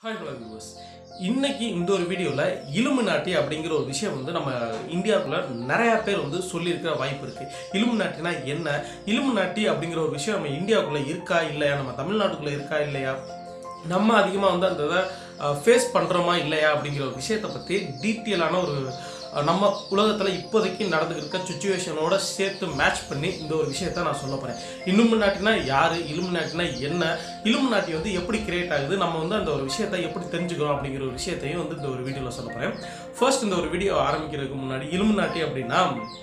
hi hello viewers இன்னைக்கு இந்த ஒரு வீடியோவில் இலுமினாட்டி அப்படிங்கிற ஒரு விஷயம் வந்து நம்ம இந்தியாவுக்குள்ள நிறைய பேர் வந்து சொல்லியிருக்கிற வாய்ப்பு இருக்கு இலுமினாட்டினா என்ன இலுமினாட்டி அப்படிங்கிற ஒரு விஷயம் நம்ம இந்தியாவுக்குள்ள இருக்கா இல்லையா நம்ம தமிழ்நாட்டுக்குள்ள இருக்கா இல்லையா நம்ம அதிகமாக வந்து அந்த இதை ஃபேஸ் பண்ணுறோமா இல்லையா அப்படிங்கிற ஒரு விஷயத்தை பற்றி டீட்டெயிலான ஒரு அஹ், நம்ம உலகத்தில் இப்போதைக்கு நடந்துட்டு இருக்க சுச்சுவேஷனோட சேர்த்து மேட்ச் பண்ணி இந்த ஒரு விஷயத்த நான் சொல்ல போகிறேன் இலுமினாட்டினா யார் இலுமினாட்டினா என்ன இலுமினாட்டி வந்து எப்படி கிரியேட் ஆகுது நம்ம வந்து அந்த ஒரு விஷயத்தை எப்படி தெரிஞ்சுக்கிறோம் அப்படிங்கிற ஒரு விஷயத்தையும் வந்து இந்த ஒரு வீடியோவில் சொல்ல போகிறேன் ஃபர்ஸ்ட் இந்த ஒரு வீடியோ ஆரம்பிக்கிறதுக்கு முன்னாடி இலுமினாட்டி அப்படின்னா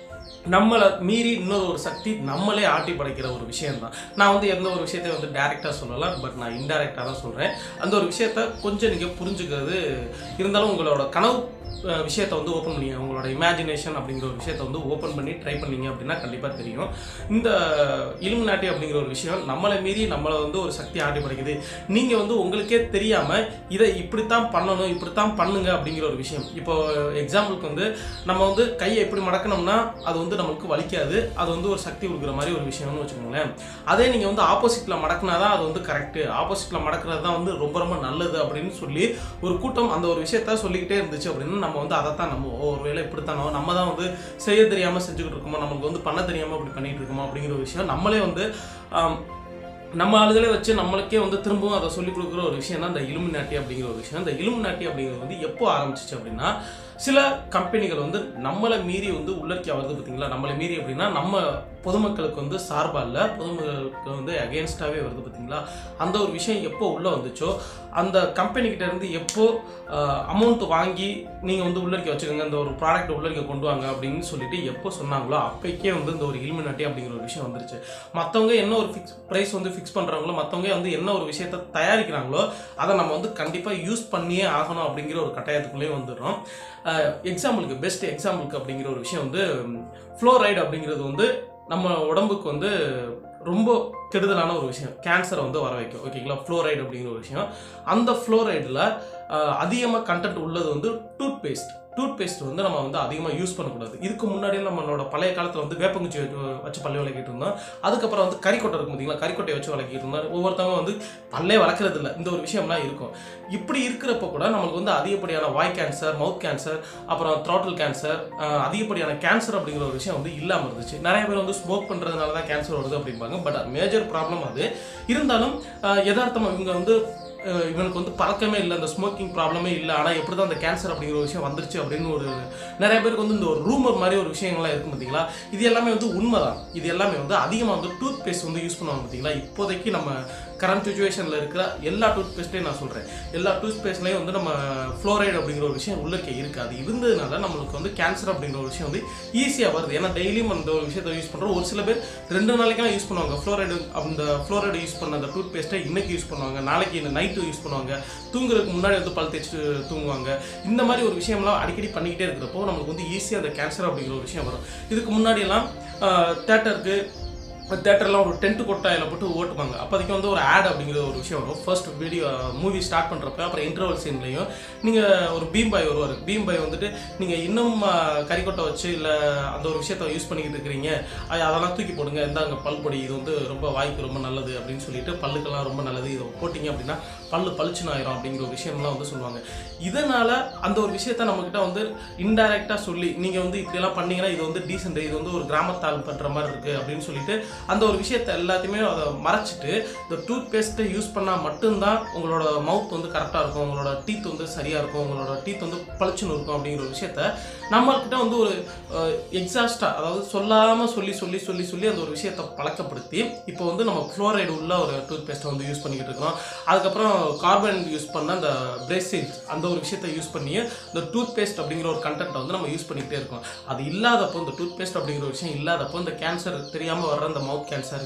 நம்மளை மீறி இன்னொரு ஒரு சக்தி நம்மளே ஆட்டி படைக்கிற ஒரு விஷயம் தான் நான் வந்து எந்த ஒரு விஷயத்தையும் வந்து டைரெக்டாக சொல்லலை பட் நான் இன்டைரக்டாக தான் சொல்கிறேன் அந்த ஒரு விஷயத்த கொஞ்சம் நீங்கள் புரிஞ்சுக்கிறது இருந்தாலும் உங்களோட கனவு அஹ், விஷயத்தை வந்து ஓப்பன் பண்ணி உங்களோட இமேஜினேஷன் அப்படிங்கிற ஒரு விஷயத்தை வந்து ஓப்பன் பண்ணி ட்ரை பண்ணீங்க அப்படின்னா கண்டிப்பாக தெரியும் இந்த இலுமினாட்டி அப்படிங்கிற ஒரு விஷயம் நம்மளை மீறி நம்மளை வந்து ஒரு சக்தி ஆட்டி படைக்குது நீங்கள் வந்து உங்களுக்கே தெரியாமல் இதை இப்படித்தான் பண்ணணும் இப்படித்தான் பண்ணுங்க அப்படிங்கிற ஒரு விஷயம் இப்போ எக்ஸாம்பிளுக்கு வந்து நம்ம வந்து கையை எப்படி மடக்கணும்னா அது வந்து நமக்கு வலிக்காது அது வந்து ஒரு சக்தி கொடுக்குற மாதிரி ஒரு விஷயம்னு வச்சுக்கோங்களேன் அதே நீங்கள் வந்து ஆப்போசிட்டில் மடக்குனா தான் அது வந்து கரெக்டு ஆப்போசிட்டில் மடக்குறது தான் வந்து ரொம்ப ரொம்ப நல்லது அப்படின்னு சொல்லி ஒரு கூட்டம் அந்த ஒரு விஷயத்த சொல்லிக்கிட்டே இருந்துச்சு அப்படின்னு நம்ம வந்து அதை தான் நம்ம ஒருவேளை இப்படித்தானோ நம்ம தான் வந்து செய்ய தெரியாமல் செஞ்சுக்கிட்டு இருக்கோமோ நமக்கு வந்து பண்ண தெரியாமல் இப்படி பண்ணிட்டு இருக்கோமோ அப்படிங்கிற ஒரு விஷயம் நம்மளே வந்து ஆம், நம்ம ஆளுகளே வச்சு நம்மளுக்கே வந்து திரும்பவும் அதை சொல்லிக் கொடுக்குற ஒரு விஷயம் தான் இந்த இலுமினாட்டி அப்படிங்கிற ஒரு விஷயம் இந்த இலுமினாட்டி அப்படிங்கிறது வந்து எப்போ ஆரம்பிச்சிச்சு அப்படின்னா சில கம்பெனிகள் வந்து நம்மளை மீறி வந்து உள்ளர்க்கி வருது பார்த்தீங்களா நம்மளை மீறி அப்படின்னா நம்ம பொதுமக்களுக்கு வந்து சார்பாக இல்லை பொதுமக்களுக்கு வந்து அகேன்ஸ்டாகவே வருது பார்த்தீங்களா அந்த ஒரு விஷயம் எப்போ உள்ளே வந்துச்சோ அந்த கம்பெனிக்கிட்ட இருந்து எப்போ அமௌண்ட் வாங்கி நீங்கள் வந்து உள்ளர்க்கி வச்சுக்கோங்க இந்த ஒரு ப்ராடக்ட் உள்ளர்க்க கொண்டு வாங்க அப்படின்னு சொல்லிட்டு எப்போ சொன்னாங்களோ அப்போக்கே வந்து இந்த ஒரு இலுமினாட்டி அப்படிங்கிற ஒரு விஷயம் வந்துருச்சு மற்றவங்க என்ன ஒரு ஃபிக்ஸ் ப்ரைஸ் வந்து ஃபிக்ஸ் பண்ணுறாங்களோ மற்றவங்க வந்து என்ன ஒரு விஷயத்த தயாரிக்கிறாங்களோ அதை நம்ம வந்து கண்டிப்பாக யூஸ் பண்ணியே ஆகணும் அப்படிங்கிற ஒரு கட்டாயத்துக்குள்ளேயே வந்துடுறோம் எக்ஸாம்பிளுக்கு பெஸ்ட் எக்ஸாம்பிளுக்கு அப்படிங்கிற ஒரு விஷயம் வந்து ஃப்ளோரைடு அப்படிங்கிறது வந்து நம்ம உடம்புக்கு வந்து ரொம்ப கெடுதலான ஒரு விஷயம் கேன்சரை வந்து வர வைக்கும் ஓகேங்களா ஃப்ளோரைடு அப்படிங்கிற ஒரு விஷயம் அந்த ஃப்ளோரைடில் அதிகமாக கண்டென்ட் உள்ளது வந்து டூத் பேஸ்ட் டூத் பேஸ்ட் வந்து நம்ம வந்து அதிகமாக யூஸ் பண்ணக்கூடாது இதுக்கு முன்னாடி நம்மளோட பழைய காலத்தில் வந்து வேப்பங்குச்சி வச்சு வச்சு பல்லு விளக்கிட்டு இருந்தோம் அதுக்கப்புறம் வந்து கறிக்கொட்டை இருக்கும் பார்த்தீங்களா கறிக்கொட்டையை வச்சு விளக்கிட்டு இருந்தோம் ஒவ்வொருத்தவங்க வந்து பல்லே வளர்க்குறது இல்லை இந்த ஒரு விஷயம்லாம் இருக்கும் இப்படி இருக்கிறப்ப கூட நம்மளுக்கு வந்து அதிகப்படியான வாய் கேன்சர் மவுத் கேன்சர் அப்புறம் த்ராட்டில் கேன்சர் அதிகப்படியான கேன்சர் அப்படிங்கிற ஒரு விஷயம் வந்து இல்லாமல் இருந்துச்சு நிறைய பேர் வந்து ஸ்மோக் பண்ணுறதுனால தான் கேன்சர் வருது அப்படிம்பாங்க பட் மேஜர் ப்ராப்ளம் அது இருந்தாலும் யதார்த்தமாக இவங்க வந்து அஹ் இவனுக்கு வந்து பழக்கமே இல்லை அந்த ஸ்மோக்கிங் ப்ராப்ளமே இல்லை ஆனால் எப்படி தான் அந்த கேன்சர் அப்படிங்கிற ஒரு விஷயம் வந்துருச்சு அப்படின்னு ஒரு நிறைய பேருக்கு வந்து இந்த ஒரு ரூமர் மாதிரி ஒரு விஷயங்கள்லாம் இருக்கும் பார்த்தீங்களா இது எல்லாமே வந்து உண்மைதான் இது எல்லாமே வந்து அதிகமாக வந்து டூத் பேஸ்ட் வந்து யூஸ் பண்ணுவாங்க பார்த்தீங்களா இப்போதைக்கு நம்ம கரண்ட் சுச்சுவேஷனில் இருக்கிற எல்லா டூத் பேஸ்ட்டையும் நான் சொல்கிறேன் எல்லா டூத் பேஸ்ட்லேயும் வந்து நம்ம ஃப்ளோரைடு அப்படிங்கிற ஒரு விஷயம் உள்ளக்கே இருக்குது அது இருந்ததுனால நம்மளுக்கு வந்து கேன்சர் அப்படிங்கிற ஒரு விஷயம் வந்து ஈஸியாக வருது ஏன்னா டெய்லியும் அந்த ஒரு விஷயத்தை யூஸ் பண்ணுறோம் ஒரு சில பேர் ரெண்டு நாளைக்கெல்லாம் யூஸ் பண்ணுவாங்க ஃப்ளோரைடு அந்த ஃப்ளோரைடு யூஸ் பண்ண அந்த டூத் பேஸ்ட்டை இன்னைக்கு யூஸ் பண்ணுவாங்க நாளைக்கு நைட்டு யூஸ் பண்ணுவாங்க தூங்குறதுக்கு முன்னாடி வந்து பல் தேய்ச்சிட்டு தூங்குவாங்க இந்த மாதிரி ஒரு விஷயம்லாம் அடிக்கடி பண்ணிக்கிட்டே இருக்கிறப்போ நம்மளுக்கு வந்து ஈஸியாக அந்த கேன்சர் அப்படிங்கிற ஒரு விஷயம் வரும் இதுக்கு முன்னாடியெல்லாம் தேட்டருக்கு தேட்டர்லாம் ஒரு டென்ட் கொட்டாயில் போட்டு ஓட்டுவாங்க அப்போதைக்கு வந்து ஒரு ஆட் அப்படிங்கிற ஒரு விஷயம் வரும் ஃபர்ஸ்ட் வீடியோ மூவி ஸ்டார்ட் பண்ணுறப்ப அப்புறம் இன்டர்வல் சீன்லையும் நீங்கள் ஒரு பீம் பாய் வருவார் பீம் பாய் வந்துட்டு நீங்கள் இன்னும் ஆஹ், கறிக்கொட்டை வச்சு இல்லை அந்த ஒரு விஷயத்த யூஸ் பண்ணிக்கிட்டு இருக்கிறீங்க அது அதெல்லாம் தூக்கி போடுங்க இந்தாங்க பல் பொடி இது வந்து ரொம்ப வாய்க்கு ரொம்ப நல்லது அப்படின்னு சொல்லிட்டு பல்லுக்கெல்லாம் ரொம்ப நல்லது இதை போட்டிங்க அப்படின்னா பல்லு பளிச்சுன்னு ஆயிரும் அப்படிங்கிற ஒரு விஷயம்லாம் வந்து சொல்லுவாங்க இதனால அந்த ஒரு விஷயத்த நம்மக்கிட்ட வந்து இன்டைரக்டாக சொல்லி நீங்கள் வந்து இப்படியெல்லாம் பண்ணீங்கன்னா இது வந்து டீசென்ட் இது வந்து ஒரு கிராமத்தால் பண்ணுற மாதிரி இருக்குது அப்படின்னு சொல்லிட்டு அந்த ஒரு விஷயத்த எல்லாத்தையுமே அதை மறைச்சிட்டு இந்த டூத் பேஸ்ட்டை யூஸ் பண்ணால் மட்டும்தான் உங்களோட மவுத் வந்து கரெக்டாக இருக்கும் உங்களோட டீத் வந்து சரியாக இருக்கும் உங்களோட டீத் வந்து பளிச்சுன்னு இருக்கும் அப்படிங்கிற ஒரு விஷயத்த நம்மக்கிட்ட வந்து ஒரு எக்ஸாஸ்டாக அதாவது சொல்லாமல் சொல்லி சொல்லி சொல்லி சொல்லி அந்த ஒரு விஷயத்தை பழக்கப்படுத்தி இப்போ வந்து நம்ம ஃப்ளோரைடு உள்ள ஒரு டூத் பேஸ்ட்டை வந்து யூஸ் பண்ணிக்கிட்டு இருக்கோம் அதுக்கப்புறம் கார்பன் யூஸ் பண்ண அந்த பிரேசில்ஸ் அந்த ஒரு விஷயத்தை யூஸ் பண்ணி இந்த டூத் பேஸ்ட் அப்படிங்கிற ஒரு கண்டென்ட்டை வந்து நம்ம யூஸ் பண்ணிக்கிட்டே இருக்கோம் அது இல்லாதப்போ இந்த டூத் பேஸ்ட் அப்படிங்கிற ஒரு விஷயம் இல்லாதப்போ இந்த கேன்சர் தெரியாமல் வர்ற அந்த மவுத் கேன்சர்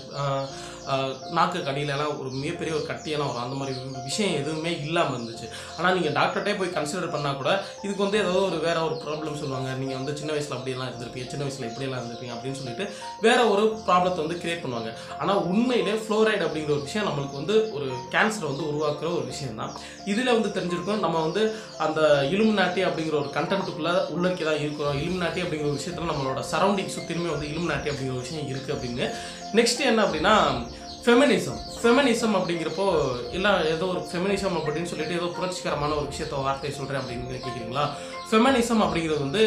நாக்கு கடியிலலாம் ஒரு மிகப்பெரிய ஒரு கட்டியெல்லாம் வரும் அந்த மாதிரி ஒரு விஷயம் எதுவுமே இல்லாமல் இருந்துச்சு ஆனால் நீங்கள் டாக்டர்கிட்டே போய் கன்சிடர் பண்ணால் கூட இதுக்கு வந்து ஏதோ ஒரு வேற ஒரு ப்ராப்ளம் சொல்லுவாங்க நீங்கள் வந்து சின்ன வயசில் அப்படியெல்லாம் இருந்திருப்பீங்க சின்ன வயசில் இப்படியெல்லாம் இருந்திருப்பீங்க அப்படின்னு சொல்லிட்டு வேற ஒரு ப்ராப்ளத்தை வந்து கிரியேட் பண்ணுவாங்க ஆனால் உண்மையிலே ஃப்ளோரைடு அப்படிங்கிற ஒரு விஷயம் நம்மளுக்கு வந்து ஒரு கேன்சரை வந்து உருவாக்குற ஒரு விஷயம் தான் இதில் வந்து தெரிஞ்சிருக்கும் நம்ம வந்து அந்த இலுமினாட்டி அப்படிங்கிற ஒரு கண்டென்ட்டுக்குள்ளே உள்ளக்கி தான் இருக்கிறோம் இலுமினாட்டி அப்படிங்கிற ஒரு விஷயத்தில் நம்மளோட சரௌண்டிங் சுற்றிலுமே வந்து இலுமினாட்டி அப்படிங்கிற ஒரு விஷயம் இருக்குது அப்படின்னு நெக்ஸ்ட் என்ன அப்படின்னா ஃபெமினிசம் ஃபெமினிசம் அப்படிங்கிறப்போ எல்லாம் ஏதோ ஒரு ஃபெமினிசம் அப்படின்னு சொல்லிட்டு ஏதோ புரட்சிகரமான ஒரு விஷயத்த வார்த்தையை சொல்கிறேன் அப்படின்னு கேட்குறீங்களா ஃபெமினிசம் அப்படிங்கிறது வந்து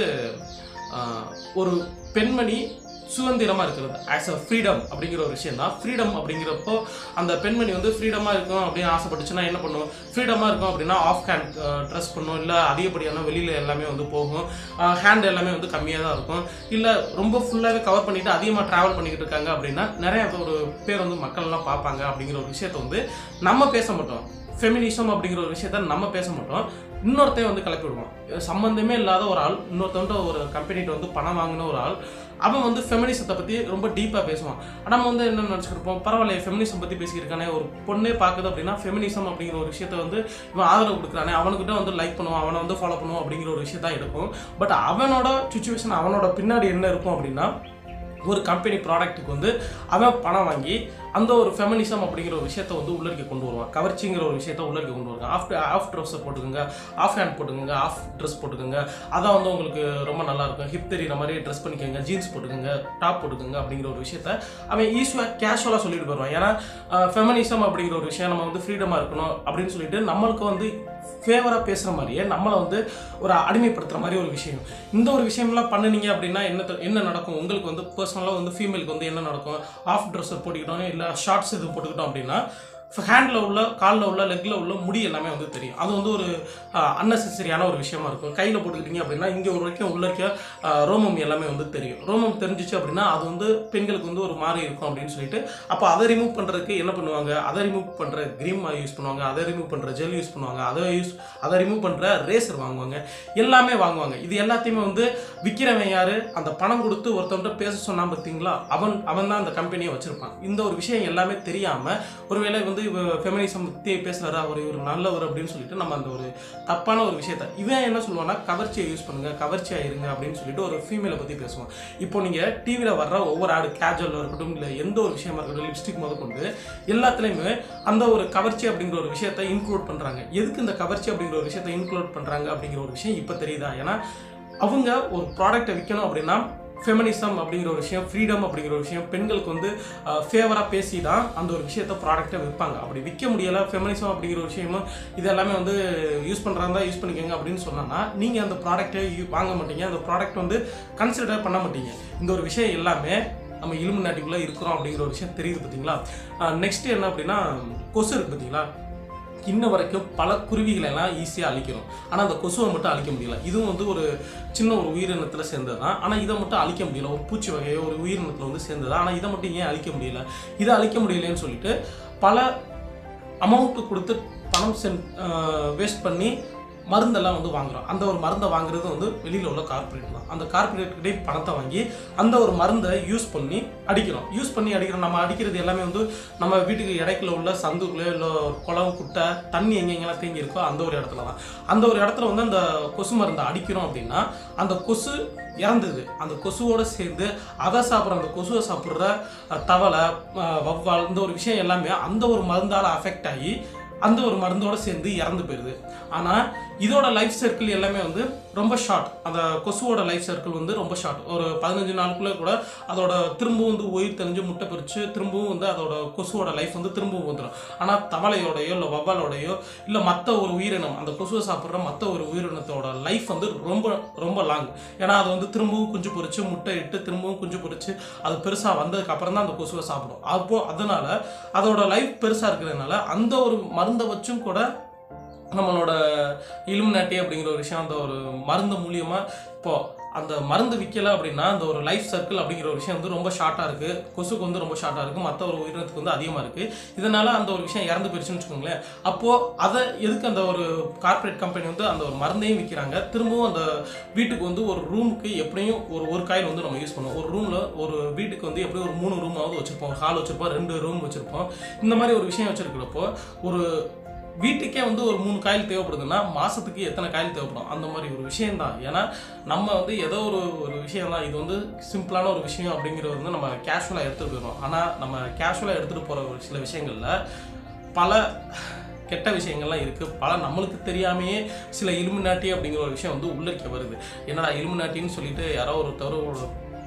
ஆஹ், ஒரு பெண்மணி சுதந்திரமாக இருக்கிறது ஆஸ் அ ஃப்ரீடம் அப்படிங்கிற ஒரு விஷயம் தான் ஃப்ரீடம் அப்படிங்கிறப்போ அந்த பெண்மணி வந்து ஃப்ரீடமாக இருக்கும் அப்படின்னு ஆசைப்பட்டுச்சுன்னா என்ன பண்ணும் ஃப்ரீடமாக இருக்கும் அப்படின்னா ஆஃப் ஹேண்ட் ட்ரெஸ் பண்ணும் இல்லை அதிகப்படியான வெளியில் எல்லாமே வந்து போகும் ஹேண்ட் எல்லாமே வந்து கம்மியாக தான் இருக்கும் இல்லை ரொம்ப ஃபுல்லாகவே கவர் பண்ணிட்டு அதிகமாக ட்ராவல் பண்ணிக்கிட்டு இருக்காங்க அப்படின்னா நிறைய ஒரு பேர் வந்து மக்கள்லாம் பார்ப்பாங்க அப்படிங்கிற ஒரு விஷயத்த வந்து நம்ம பேச மாட்டோம் ஃபெமினிசம் அப்படிங்கிற ஒரு விஷயத்த நம்ம பேச மாட்டோம் இன்னொருத்தையும் வந்து கிளப்பி விடுவோம் சம்மந்தமே இல்லாத ஒரு ஆள் இன்னொருத்தவன்ட்ட ஒரு கம்பெனிட்ட வந்து பணம் வாங்கின ஒரு ஆள் அவன் வந்து ஃபெமினிசத்தை பற்றி ரொம்ப டீப்பாக பேசுவான் ஆனா நம்ம வந்து என்ன நினச்சிருப்போம் பரவாயில்ல ஃபெமினிசம் பற்றி பேசியிருக்கானே ஒரு பொண்ணே பார்க்குது அப்படின்னா ஃபெமினிசம் அப்படிங்கிற ஒரு விஷயத்த வந்து இவன் ஆதரவு கொடுக்குறானே அவனுக்கிட்ட வந்து லைக் பண்ணுவான் அவனை வந்து ஃபாலோ பண்ணுவோம் அப்படிங்கிற ஒரு விஷயத்தான் எடுக்கும் பட் அவனோட சுச்சுவேஷன் அவனோட பின்னாடி என்ன இருக்கும் அப்படின்னா ஒரு கம்பெனி ப்ராடக்ட்டுக்கு வந்து அவன் பணம் வாங்கி அந்த ஒரு ஃபெமினிசம் அப்படிங்கிற ஒரு விஷயத்த வந்து உள்ளிருக்க கொண்டு வருவான் கவர்ச்சிங்கிற ஒரு விஷயத்த உள்ளிருக்க கொண்டு வருவாங்க ஆஃப் ஆஃப் ட்ரெஸ்ஸை போட்டுக்கோங்க ஆஃப் ஹேண்ட் போட்டுக்கோங்க ஆஃப் ட்ரெஸ் போட்டுக்கோங்க அதான் வந்து உங்களுக்கு ரொம்ப நல்லா இருக்கும் ஹிப் தெரியுற மாதிரி ட்ரெஸ் பண்ணிக்கோங்க ஜீன்ஸ் போட்டுக்கோங்க டாப் போட்டுக்கோங்க அப்படிங்கிற ஒரு விஷயத்த அவன் ஈஸியாக கேஷுவலாக சொல்லிட்டு வருவான் ஏன்னா ஃபெமினிசம் அப்படிங்கிற ஒரு விஷயம் நம்ம வந்து ஃப்ரீடமாக இருக்கணும் அப்படின்னு சொல்லிட்டு நம்மளுக்கு வந்து ஃபேவராக பேசுகிற மாதிரியே நம்மளை வந்து ஒரு அடிமைப்படுத்துகிற மாதிரி ஒரு விஷயம் இந்த ஒரு விஷயம்லாம் பண்ணுனீங்க அப்படின்னா என்ன த- என்ன நடக்கும் உங்களுக்கு வந்து பர்சனலாக வந்து ஃபீமேலுக்கு வந்து என்ன நடக்கும் ஆஃப் ட்ரெஸ்ஸை போட்டுக்கிட்டோம் இல்லை ஷார்ட்ஸ் இது போட்டுக்கிட்டோம் அப்படின்னா ஹேண்டில் உள்ள காலில் உள்ள லெக்கில் உள்ள முடி எல்லாமே வந்து தெரியும் அது வந்து ஒரு அன்னெசரியான ஒரு விஷயமா இருக்கும் கையில் போட்டுக்கிட்டீங்க அப்படின்னா இங்கே ஒரு வரைக்கும் உள்ள இருக்க ஆஹ், ரோமம் எல்லாமே வந்து தெரியும் ரோமம் தெரிஞ்சிச்சு அப்படின்னா அது வந்து பெண்களுக்கு வந்து ஒரு மாதிரி இருக்கும் அப்படின்னு சொல்லிட்டு அப்போ அதை ரிமூவ் பண்ணுறதுக்கு என்ன பண்ணுவாங்க அதை ரிமூவ் பண்ணுற க்ரீம் யூஸ் பண்ணுவாங்க அதை ரிமூவ் பண்ணுற ஜெல் யூஸ் பண்ணுவாங்க அதை யூஸ் அதை ரிமூவ் பண்ணுற ரேசர் வாங்குவாங்க எல்லாமே வாங்குவாங்க இது எல்லாத்தையுமே வந்து விற்கிறவன் யாரு அந்த பணம் கொடுத்து ஒருத்தவன்ட்ட பேச சொன்னான் பார்த்தீங்களா அவன் அவன் தான் அந்த கம்பெனியை வச்சிருப்பான் இந்த ஒரு விஷயம் எல்லாமே தெரியாம ஒருவேளை வந்து ஃபெமினிசம் பற்றி பேசுறாரு அவர் இவர் நல்லவர் அப்படின்னு சொல்லிட்டு நம்ம அந்த ஒரு தப்பான ஒரு விஷயத்த இவன் என்ன சொல்லுவான்னா கவர்ச்சியை யூஸ் பண்ணுங்க கவர்ச்சியா இருங்க அப்படின்னு சொல்லிட்டு ஒரு ஃபீமேலை பத்தி பேசுவான் இப்போ நீங்க டிவியில் வர்ற ஒவ்வொரு ஆடு கேஜுவல் இருக்கட்டும் இல்லை எந்த ஒரு விஷயமா இருக்கட்டும் லிப்ஸ்டிக் முதற்கொண்டு எல்லாத்துலேயுமே அந்த ஒரு கவர்ச்சி அப்படிங்கிற ஒரு விஷயத்தை இன்க்ளூட் பண்றாங்க எதுக்கு இந்த கவர்ச்சி அப்படிங்கிற ஒரு விஷயத்தை இன்க்ளூட் பண்றாங்க அப்படிங்கிற ஒரு விஷயம் இப்போ தெரியுதா ஏன்னா அவங்க ஒரு ப்ராடக்ட்டை விற்கணும் அப்படின்னா ஃபெமினிசம் அப்படிங்கிற ஒரு விஷயம் ஃப்ரீடம் அப்படிங்கிற ஒரு விஷயம் பெண்களுக்கு வந்து ஃபேவராக பேசி தான் அந்த ஒரு விஷயத்த ப்ராடக்ட்டை விற்பாங்க அப்படி விற்க முடியலை ஃபெமினிசம் அப்படிங்கிற ஒரு விஷயமும் இது எல்லாமே வந்து யூஸ் பண்ணுறாங்க யூஸ் பண்ணிக்கோங்க அப்படின்னு சொன்னா நீங்கள் அந்த ப்ராடக்ட்டை வாங்க மாட்டீங்க அந்த ப்ராடக்ட் வந்து கன்சிடர் பண்ண மாட்டீங்க இந்த ஒரு விஷயம் எல்லாமே நம்ம இலும்பு நாட்டிக்குள்ளே இருக்கிறோம் அப்படிங்கிற ஒரு விஷயம் தெரியுது பார்த்தீங்களா நெக்ஸ்ட் என்ன அப்படின்னா கொசு இருக்கு பார்த்தீங்களா இன்ன வரைக்கும் பல குருவிகளை எல்லாம் ஈஸியாக அழிக்கிறோம் ஆனால் அந்த கொசுவை மட்டும் அழிக்க முடியல இதுவும் வந்து ஒரு சின்ன ஒரு உயிரினத்தில் சேர்ந்தது தான் ஆனால் இதை மட்டும் அழிக்க முடியல ஒரு பூச்சி வகையோ ஒரு உயிரினத்தில் வந்து சேர்ந்தது ஆனால் இதை மட்டும் ஏன் அழிக்க முடியல இதை அழிக்க முடியலன்னு சொல்லிட்டு பல அமௌண்ட்டு கொடுத்து பணம் சென் வேஸ்ட் பண்ணி மருந்தெல்லாம் வந்து வாங்குறோம் அந்த ஒரு மருந்தை வாங்குறது வந்து வெளியில் உள்ள கார்ப்பரேட் தான் அந்த கார்ப்பரேட்கிட்டே பணத்தை வாங்கி அந்த ஒரு மருந்தை யூஸ் பண்ணி அடிக்கிறோம் யூஸ் பண்ணி அடிக்கிறோம் நம்ம அடிக்கிறது எல்லாமே வந்து நம்ம வீட்டுக்கு இடைக்குள்ள உள்ள சந்துக்குள்ளே இல்லை குளம் குட்டை தண்ணி எங்கெங்கெல்லாம் தேங்கி இருக்கோ அந்த ஒரு இடத்துல தான் அந்த ஒரு இடத்துல வந்து அந்த கொசு மருந்தை அடிக்கிறோம் அப்படின்னா அந்த கொசு இறந்தது அந்த கொசுவோட சேர்ந்து அதை சாப்பிட்ற அந்த கொசுவை சாப்பிட்ற அஹ், தவளை அஹ், வவ்வால் இந்த ஒரு விஷயம் எல்லாமே அந்த ஒரு மருந்தால் அஃபெக்ட் ஆகி அந்த ஒரு மருந்தோட சேர்ந்து இறந்து போயிடுது ஆனால் இதோட லைஃப் சர்க்கிள் எல்லாமே வந்து ரொம்ப ஷார்ட் அந்த கொசுவோட லைஃப் சர்க்கிள் வந்து ரொம்ப ஷார்ட் ஒரு பதினஞ்சு நாளுக்குள்ளே கூட அதோட திரும்பவும் வந்து உயிர் தெரிஞ்சு முட்டை பிரித்து திரும்பவும் வந்து அதோட கொசுவோட லைஃப் வந்து திரும்பவும் வந்துடும் ஆனால் தவளையோடையோ இல்லை வவ்வாலோடையோ இல்லை மற்ற ஒரு உயிரினம் அந்த கொசுவை சாப்பிட்ற மற்ற ஒரு உயிரினத்தோட லைஃப் வந்து ரொம்ப ரொம்ப லாங் ஏன்னா அது வந்து திரும்பவும் குஞ்சு பொரிச்சு முட்டை இட்டு திரும்பவும் குஞ்சு பொரிச்சு அது பெருசாக வந்ததுக்கு அப்புறம் தான் அந்த கொசுவை சாப்பிடும் அப்போ அதனால அதோட லைஃப் பெருசாக இருக்கிறதுனால அந்த ஒரு மருந்தை வச்சும் கூட நம்மளோட இலுமினாட்டி அப்படிங்கிற ஒரு விஷயம் அந்த ஒரு மருந்து மூலியமா இப்போ அந்த மருந்து விற்கல அப்படின்னா அந்த ஒரு லைஃப் சர்க்கிள் அப்படிங்கிற ஒரு விஷயம் வந்து ரொம்ப ஷார்ட்டாக இருக்குது கொசுக்கு வந்து ரொம்ப ஷார்ட்டாக இருக்குது மற்ற ஒரு உயிரினத்துக்கு வந்து அதிகமாக இருக்குது இதனால அந்த ஒரு விஷயம் இறந்து போயிடுச்சுன்னு வச்சுக்கோங்களேன் அப்போது அதை எதுக்கு அந்த ஒரு கார்ப்பரேட் கம்பெனி வந்து அந்த ஒரு மருந்தையும் விற்கிறாங்க திரும்பவும் அந்த வீட்டுக்கு வந்து ஒரு ரூமுக்கு எப்படியும் ஒரு ஒரு காயில் வந்து நம்ம யூஸ் பண்ணுவோம் ஒரு ரூமில் ஒரு வீட்டுக்கு வந்து எப்படியும் ஒரு மூணு ரூமாவது வச்சுருப்போம் ஒரு ஹால் வச்சுருப்போம் ரெண்டு ரூம் வச்சுருப்போம் இந்த மாதிரி ஒரு விஷயம் வச்சுருக்கிறப்போ ஒரு வீட்டுக்கே வந்து ஒரு மூணு காயில் தேவைப்படுதுன்னா மாசத்துக்கு எத்தனை காயில் தேவைப்படும் அந்த மாதிரி ஒரு விஷயம் தான் ஏன்னா நம்ம வந்து ஏதோ ஒரு ஒரு விஷயம் தான் இது வந்து சிம்பிளான ஒரு விஷயம் அப்படிங்கிறது வந்து நம்ம கேஷுவலாக எடுத்துகிட்டு போயிடுவோம் ஆனால் நம்ம கேஷுவலாக எடுத்துகிட்டு போகிற ஒரு சில விஷயங்களில் பல கெட்ட விஷயங்கள்லாம் இருக்குது பல நம்மளுக்கு தெரியாமையே சில இலுமினாட்டி அப்படிங்கிற ஒரு விஷயம் வந்து உள்ளிருக்க வருது என்னடா இலுமினாட்டின்னு சொல்லிட்டு யாரோ ஒருத்தர் ஒரு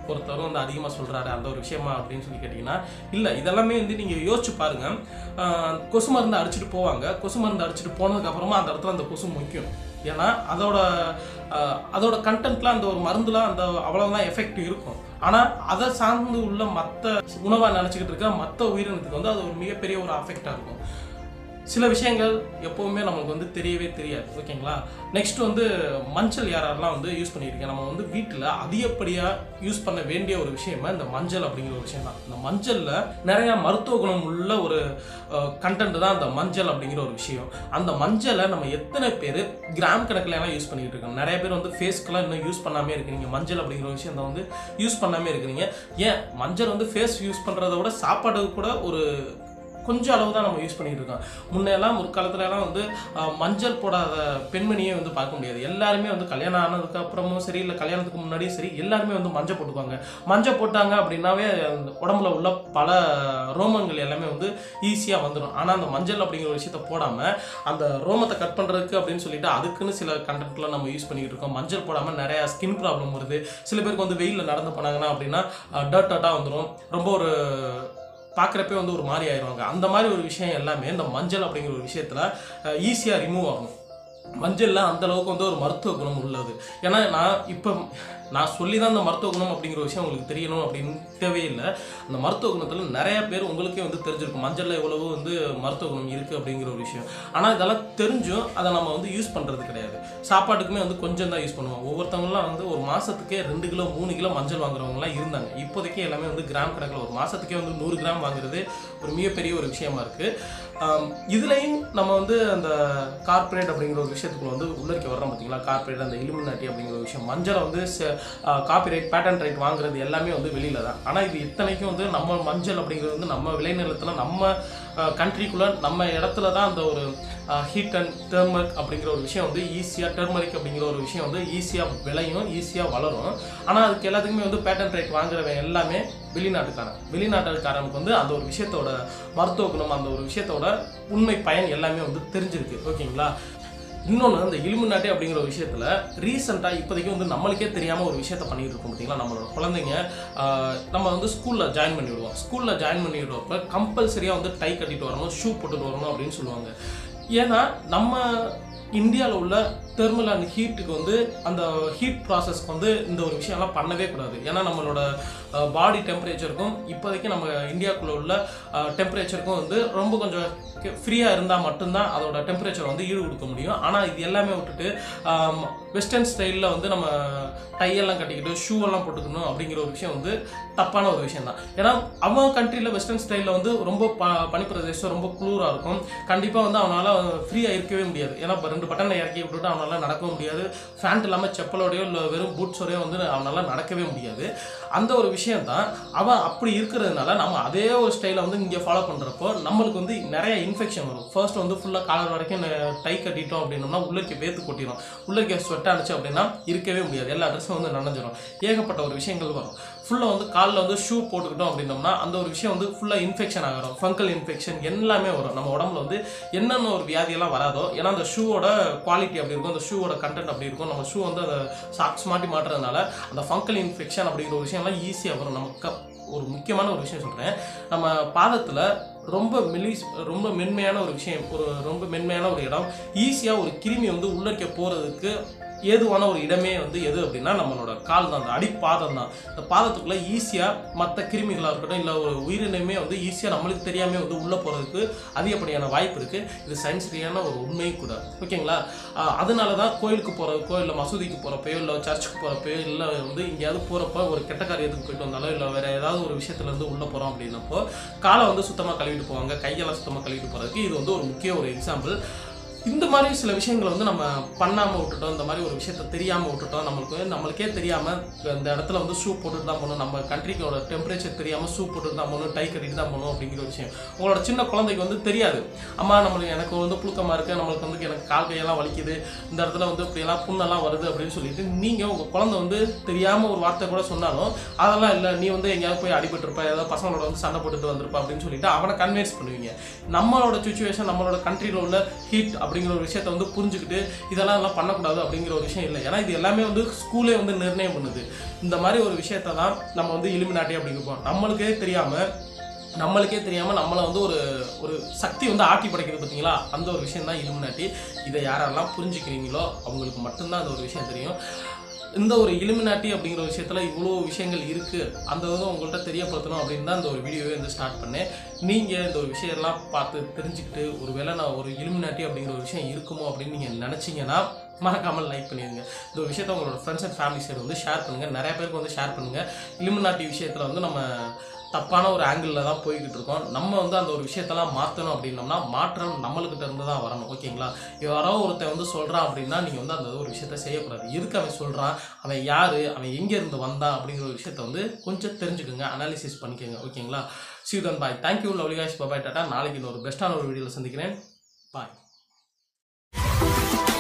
ஒருத்தரும் வந்து அதிகமாக சொல்கிறாரு அந்த ஒரு விஷயமா அப்படின்னு சொல்லி கேட்டிங்கன்னா இல்லை இதெல்லாமே வந்து நீங்கள் யோசிச்சு பாருங்க ஆஹ் கொசு மருந்து அடிச்சுட்டு போவாங்க கொசு மருந்து அடிச்சுட்டு போனதுக்கப்புறமா அந்த இடத்துல அந்த கொசு முக்கியம் ஏன்னா அதோட ஆஹ் அதோட கண்டென்ட்லாம் அந்த ஒரு மருந்துலாம் அந்த அவ்வளோதான் எஃபெக்ட் இருக்கும் ஆனால் அதை சார்ந்து உள்ள மற்ற உணவாக நினச்சிக்கிட்டு இருக்க மற்ற உயிரினத்துக்கு வந்து அது ஒரு மிகப்பெரிய ஒரு அஃபெக்டாக இருக்கும் சில விஷயங்கள் எப்போவுமே நமக்கு வந்து தெரியவே தெரியாது ஓகேங்களா நெக்ஸ்ட் வந்து மஞ்சள் யாரெல்லாம் வந்து யூஸ் பண்ணியிருக்கேன் நம்ம வந்து வீட்டில் அதிகப்படியாக யூஸ் பண்ண வேண்டிய ஒரு விஷயமா இந்த மஞ்சள் அப்படிங்கிற ஒரு விஷயம் தான் இந்த மஞ்சளில் நிறைய மருத்துவ குணம் உள்ள ஒரு கண்டென்ட் தான் அந்த மஞ்சள் அப்படிங்கிற ஒரு விஷயம் அந்த மஞ்சளை நம்ம எத்தனை பேர் கிராம் கணக்கில் எல்லாம் யூஸ் பண்ணிக்கிட்டு இருக்கோம் நிறைய பேர் வந்து ஃபேஸ்க்கெல்லாம் இன்னும் யூஸ் பண்ணாமே இருக்கிறீங்க மஞ்சள் அப்படிங்கிற ஒரு விஷயத்தை வந்து யூஸ் பண்ணாமே இருக்கிறீங்க ஏன் மஞ்சள் வந்து ஃபேஸ் யூஸ் பண்ணுறத விட சாப்பாடு கூட ஒரு கொஞ்சம் அளவு தான் நம்ம யூஸ் பண்ணிட்டு இருக்கோம் முன்னெல்லாம் முற்காலத்துல எல்லாம் வந்து அஹ், மஞ்சள் போடாத பெண்மணியே வந்து பார்க்க முடியாது எல்லாருமே வந்து கல்யாணம் ஆனதுக்கு அப்புறமும் சரி இல்லை கல்யாணத்துக்கு முன்னாடியும் சரி எல்லாருமே வந்து மஞ்சள் போட்டுக்குவாங்க மஞ்சள் போட்டாங்க அப்படின்னாவே அந்த உடம்புல உள்ள பல ரோமங்கள் எல்லாமே வந்து ஈஸியாக வந்துடும் ஆனால் அந்த மஞ்சள் அப்படிங்கிற ஒரு விஷயத்த போடாமல் அந்த ரோமத்தை கட் பண்ணுறதுக்கு அப்படின்னு சொல்லிட்டு அதுக்குன்னு சில கண்டென்ட்லாம் நம்ம யூஸ் பண்ணிக்கிட்டு இருக்கோம் மஞ்சள் போடாமல் நிறையா ஸ்கின் ப்ராப்ளம் வருது சில பேருக்கு வந்து வெயிலில் நடந்து போனாங்கன்னா அப்படின்னா டர்ட் டர்ட்டாக வந்துடும் ரொம்ப ஒரு பார்க்குறப்பே வந்து ஒரு மாதிரி ஆயிடுவாங்க அந்த மாதிரி ஒரு விஷயம் எல்லாமே இந்த மஞ்சள் அப்படிங்கிற ஒரு விஷயத்தில் ஈஸியாக ரிமூவ் ஆகும் மஞ்சளில் அந்த அளவுக்கு வந்து ஒரு மருத்துவ குணம் உள்ளது ஏன்னா நான் இப்போ நான் சொல்லி தான் அந்த மருத்துவ குணம் அப்படிங்கிற விஷயம் உங்களுக்கு தெரியணும் அப்படின்னு தேவையில்லை அந்த மருத்துவ குணத்தில் நிறைய பேர் உங்களுக்கே வந்து தெரிஞ்சிருக்கும் மஞ்சளில் எவ்வளவு வந்து மருத்துவ குணம் இருக்குது அப்படிங்கிற ஒரு விஷயம் ஆனால் இதெல்லாம் தெரிஞ்சும் அதை நம்ம வந்து யூஸ் பண்ணுறது கிடையாது சாப்பாட்டுக்குமே வந்து கொஞ்சம் தான் யூஸ் பண்ணுவோம் ஒவ்வொருத்தவங்களாம் வந்து ஒரு மாதத்துக்கே ரெண்டு கிலோ மூணு கிலோ மஞ்சள் வாங்குறவங்கலாம் இருந்தாங்க இப்போதைக்கு எல்லாமே வந்து கிராம் கணக்கில் ஒரு மாதத்துக்கே வந்து நூறு கிராம் வாங்குறது ஒரு மிகப்பெரிய ஒரு விஷயமா இருக்குது இதுலேயும் நம்ம வந்து அந்த கார்ப்பரேட் அப்படிங்கிற ஒரு விஷயத்துக்குள்ள வந்து உள்ளிருக்க வர்றோம் பார்த்தீங்களா கார்ப்பரேட் அந்த இலுமினாட்டி அப்படிங்கிற ஒரு விஷயம் மஞ்சளை வந்து காப்பிரைட் பேட்டன் ரைட் வாங்குறது எல்லாமே வந்து வெளியில தான் ஆனால் இது இத்தனைக்கும் வந்து நம்ம மஞ்சள் அப்படிங்கிறது வந்து நம்ம விளைநிலத்தில் நம்ம கண்ட்ரிக்குள்ளே நம்ம இடத்துல தான் அந்த ஒரு ஹீட் அண்ட் டெர்மரிக் அப்படிங்கிற ஒரு விஷயம் வந்து ஈஸியாக டெர்மரிக் அப்படிங்கிற ஒரு விஷயம் வந்து ஈஸியாக விளையும் ஈஸியாக வளரும் ஆனால் அதுக்கு எல்லாத்துக்குமே வந்து பேட்டன் ரைட் வாங்குறவன் எல்லாமே வெளிநாட்டுக்காரன் வெளிநாட்டுக்காரனுக்கு வந்து அந்த ஒரு விஷயத்தோட மருத்துவ குணம் அந்த ஒரு விஷயத்தோட உண்மை பயன் எல்லாமே வந்து தெரிஞ்சிருக்கு ஓகேங்களா இன்னொன்று அந்த இலுமினாட்டி அப்படிங்கிற ஒரு விஷயத்தில் ரீசெண்டாக இப்போதைக்கு வந்து நம்மளுக்கே தெரியாமல் ஒரு விஷயத்த பண்ணிட்டு இருக்கோம் பார்த்தீங்களா நம்மளோட குழந்தைங்க ஆஹ், நம்ம வந்து ஸ்கூலில் ஜாயின் பண்ணி விடுவோம் ஸ்கூலில் ஜாயின் பண்ணி விடுறப்ப கம்பல்சரியாக வந்து டை கட்டிட்டு வரணும் ஷூ போட்டுட்டு வரணும் அப்படின்னு சொல்லுவாங்க ஏன்னா நம்ம இந்தியாவில் உள்ள தெர்மல் அண்ட் ஹீட்டுக்கு வந்து அந்த ஹீட் ப்ராசஸ்க்கு வந்து இந்த ஒரு விஷயம்லாம் பண்ணவே கூடாது ஏன்னா நம்மளோட பாடி டெம்பரேச்சருக்கும் இப்போதைக்கு நம்ம இந்தியாவுக்குள்ள உள்ள டெம்பரேச்சருக்கும் வந்து ரொம்ப கொஞ்சம் ஃப்ரீயாக இருந்தால் மட்டும்தான் அதோட டெம்பரேச்சர் வந்து ஈடு கொடுக்க முடியும் ஆனால் இது எல்லாமே விட்டுட்டு வெஸ்டர்ன் ஸ்டைலில் வந்து நம்ம டையெல்லாம் கட்டிக்கிட்டு ஷூ எல்லாம் போட்டுக்கணும் அப்படிங்கிற ஒரு விஷயம் வந்து தப்பான ஒரு விஷயம் தான் ஏன்னா அவன் கண்ட்ரியில் வெஸ்டர்ன் ஸ்டைலில் வந்து ரொம்ப ப பனிப்பிரதேசம் ரொம்ப குளிராக இருக்கும் கண்டிப்பாக வந்து அவனால் ஃப்ரீயாக இருக்கவே முடியாது ஏன்னா இப்போ ரெண்டு பட்டனை இறக்கி விட்டுட்டு அவனால் நடக்கவும் முடியாது ஃபேண்ட் இல்லாமல் செப்பலோடையோ இல்லை வெறும் பூட்ஸோடையோ வந்து அவனால் நடக்கவே முடியாது அந்த ஒரு விஷயம் தான் அவன் அப்படி இருக்கிறதுனால நம்ம அதே ஒரு ஸ்டைலை வந்து இங்கே ஃபாலோ பண்ணுறப்போ நம்மளுக்கு வந்து நிறைய இன்ஃபெக்ஷன் வரும் ஃபர்ஸ்ட் வந்து ஃபுல்லாக காலர் வரைக்கும் டை கட்டிட்டோம் அப்படின்னோம்னா உள்ளே வேத்து கொட்டிடும் உள்ளே ஸ்வெட் ஆனிச்சு அப்படின்னா இருக்கவே முடியாது எல்லா ட்ரெஸ்ஸும் வந்து நனைஞ்சிரும் ஏகப்பட்ட ஒரு விஷயங்கள் வரும் ஃபுல்லாக வந்து காலில் வந்து ஷூ போட்டுக்கிட்டோம் அப்படின்னோம்னா அந்த ஒரு விஷயம் வந்து ஃபுல்லாக இன்ஃபெக்ஷன் ஆகிரும் ஃபங்கல் இன்ஃபெக்ஷன் எல்லாமே வரும் நம்ம உடம்புல வந்து என்னென்ன ஒரு வியாதியெல்லாம் வராதோ ஏன்னா அந்த ஷூவோட குவாலிட்டி அப்படி இருக்கும் அந்த ஷூவோட கண்டென்ட் அப்படி இருக்கும் நம்ம ஷூ வந்து அந்த சாக்ஸ் மாட்டி மாட்டுறதுனால அந்த ஃபங்கல் இன்ஃபெக்ஷன் அப்படிங்கிற ஒரு விஷயம்லாம் ஈஸியாக வரும் நமக்கு ஒரு முக்கியமான ஒரு விஷயம் சொல்கிறேன் நம்ம பாதத்தில் ரொம்ப மெலிஸ் ரொம்ப மென்மையான ஒரு விஷயம் ஒரு ரொம்ப மென்மையான ஒரு இடம் ஈஸியாக ஒரு கிருமி வந்து உள்ளிருக்க போகிறதுக்கு ஏதுவான ஒரு இடமே வந்து எது அப்படின்னா நம்மளோட கால் தான் அந்த அடிப்பாதம் தான் இந்த பாதத்துக்குள்ளே ஈஸியாக மற்ற கிருமிகளாக இருக்கட்டும் இல்லை ஒரு உயிரினமே வந்து ஈஸியாக நம்மளுக்கு தெரியாமல் வந்து உள்ளே போகிறதுக்கு அதிகப்படியான வாய்ப்பு இருக்குது இது சயின்ஸ் ரீதியான ஒரு உண்மையும் கூட ஓகேங்களா ஆஹ் அதனால தான் கோயிலுக்கு போகிறதுக்கோ இல்லை மசூதிக்கு போகிறப்பயோ இல்லை சர்ச்சுக்கு போகிறப்பயோ இல்லை வந்து எங்கேயாவது போகிறப்ப ஒரு கெட்ட காரியத்துக்கு போயிட்டு வந்தாலோ இல்லை வேறு ஏதாவது ஒரு விஷயத்துலேருந்து உள்ளே போகிறோம் அப்படின்னப்போ காலை வந்து சுத்தமாக கழுவிட்டு போவாங்க கையெல்லாம் சுத்தமாக கழுவிட்டு போகிறதுக்கு இது வந்து ஒரு முக்கிய ஒரு எக்ஸாம்பிள் இந்த மாதிரி சில விஷயங்களை வந்து நம்ம பண்ணாமல் விட்டுட்டோம் இந்த மாதிரி ஒரு விஷயத்த தெரியாமல் விட்டுட்டோம் நம்மளுக்கு நம்மளுக்கே தெரியாமல் இந்த இடத்துல வந்து ஷூ போட்டுட்டு தான் போகணும் நம்ம கண்ட்ரிக்கோட டெம்பரேச்சர் தெரியாமல் ஷூ போட்டுட்டு தான் போகணும் டை கட்டிட்டு தான் போகணும் அப்படிங்கிற ஒரு விஷயம் உங்களோட சின்ன குழந்தைக்கு வந்து தெரியாது அம்மா நம்மளுக்கு எனக்கு வந்து புழுக்கமாக இருக்குது நம்மளுக்கு வந்து எனக்கு கால் கையெல்லாம் வலிக்குது இந்த இடத்துல வந்து இப்படியெல்லாம் புண்ணெல்லாம் வருது அப்படின்னு சொல்லிட்டு நீங்கள் உங்கள் குழந்தை வந்து தெரியாமல் ஒரு வார்த்தை கூட சொன்னாலும் அதெல்லாம் இல்லை நீ வந்து எங்கேயாவது போய் அடிபட்டிருப்ப ஏதாவது பசங்களோட வந்து சண்டை போட்டுட்டு வந்திருப்ப அப்படின்னு சொல்லிட்டு அவனை கன்வின்ஸ் பண்ணுவீங்க நம்மளோட சுச்சுவேஷன் நம்மளோட கண்ட்ரியில் உள்ள ஹீட் அப்படிங்கிற ஒரு விஷயத்த வந்து புரிஞ்சுக்கிட்டு இதெல்லாம் இதெல்லாம் பண்ணக்கூடாது அப்படிங்கிற ஒரு விஷயம் இல்லை ஏன்னா இது எல்லாமே வந்து ஸ்கூலே வந்து நிர்ணயம் பண்ணுது இந்த மாதிரி ஒரு விஷயத்த தான் நம்ம வந்து இலுமினாட்டி அப்படிங்கிறோம் நம்மளுக்கே தெரியாமல் நம்மளுக்கே தெரியாமல் நம்மளை வந்து ஒரு ஒரு சக்தி வந்து ஆட்டி படைக்குது பார்த்தீங்களா அந்த ஒரு விஷயம் தான் இலுமினாட்டி இதை யாரெல்லாம் புரிஞ்சுக்கிறீங்களோ அவங்களுக்கு மட்டும்தான் அந்த ஒரு விஷயம் தெரியும் இந்த ஒரு இலுமினாட்டி அப்படிங்கிற விஷயத்தில் இவ்வளோ விஷயங்கள் இருக்குது அந்த வந்து உங்கள்கிட்ட தெரியப்படுத்தணும் அப்படின்னு தான் இந்த ஒரு வீடியோவே வந்து ஸ்டார்ட் பண்ணேன் நீங்கள் இந்த ஒரு விஷயம்லாம் பார்த்து தெரிஞ்சுக்கிட்டு ஒரு வேளை நான் ஒரு இலுமினாட்டி அப்படிங்கிற ஒரு விஷயம் இருக்குமோ அப்படின்னு நீங்கள் நினச்சிங்கன்னா மறக்காமல் லைக் பண்ணிடுங்க இந்த ஒரு விஷயத்தை உங்களோட ஃப்ரெண்ட்ஸ் அண்ட் ஃபேமிலி சைடு வந்து ஷேர் பண்ணுங்கள் நிறைய பேருக்கு வந்து ஷேர் பண்ணுங்கள் இலுமினாட்டி விஷயத்தில் வந்து நம்ம தப்பான ஒரு ஆங்கிளில் தான் போய்கிட்டு இருக்கோம் நம்ம வந்து அந்த ஒரு விஷயத்தெல்லாம் மாற்றணும் அப்படின்னோம்னா மாற்றம் நம்மளுக்கிட்ட இருந்து தான் வரணும் ஓகேங்களா யாரோ ஒருத்தன் வந்து சொல்கிறான் அப்படின்னா நீங்கள் வந்து அந்த ஒரு விஷயத்த செய்யக்கூடாது எதுக்கு அவன் சொல்கிறான் அவன் யார் அவன் எங்கே இருந்து வந்தான் அப்படிங்கிற ஒரு விஷயத்த வந்து கொஞ்சம் தெரிஞ்சுக்கோங்க அனாலிசிஸ் பண்ணிக்கோங்க ஓகேங்களா சீதன் பாய் தேங்க்யூ லவ்லி காஷ் பாய் டாட்டா நாளைக்கு இன்னொரு பெஸ்ட்டான ஒரு வீடியோவில் சந்திக்கிறேன் பாய்